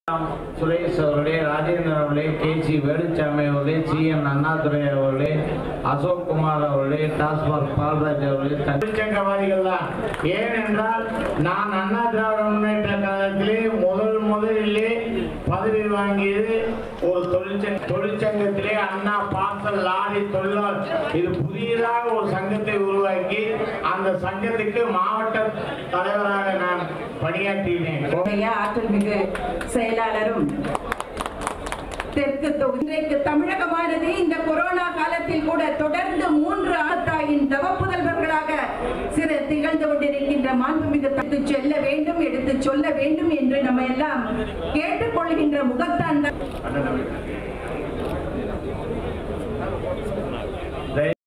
சுரேஷ் அவர்களே ராஜேந்திரன் அவர்களே K C Veluchamy அவர்களே சி என் அண்ணாதுரை அவர்களே அசோக் குமார் அவர்களே டாஸ்மாக் பால்ராஜ் அவர்களே தொழிற்சங்கவாதிகள் தான் ஏனென்றால் நான் அண்ணா திராவிட முன்னேற்ற கழகத்திலே முதல் முதலிலே பதவி வாங்கியது ஒரு தொழிற்சங்க தொழிற்சங்கத்திலே அண்ணா பார்சல் லாரி தொழிலாளர் இது புதியதாக ஒரு சங்கத்தை உருவாக்கி அந்த சங்கத்துக்கு மாவட்ட தலைவராக நான் பணியாற்றினேன் உடைய ஆற்றல் மிகு செயலாளரும் தெற்கு தொகுதி- இன்றைக்கு தமிழகமானது இந்த கொரோனா காலத்தில் கூட தொடர்ந்து மூன்று ஆத்தாயின் தவப்புதல்வர்களாக சிறு திகழ்ந்து கொண்டிருக்கின்ற மாண்புமிகு எடுத்து செல்ல வேண்டும் எடுத்து சொல்ல வேண்டும் என்று நம்ம எல்லாம் கேட்டுக்கொள்கின்ற முகத்தான் தான்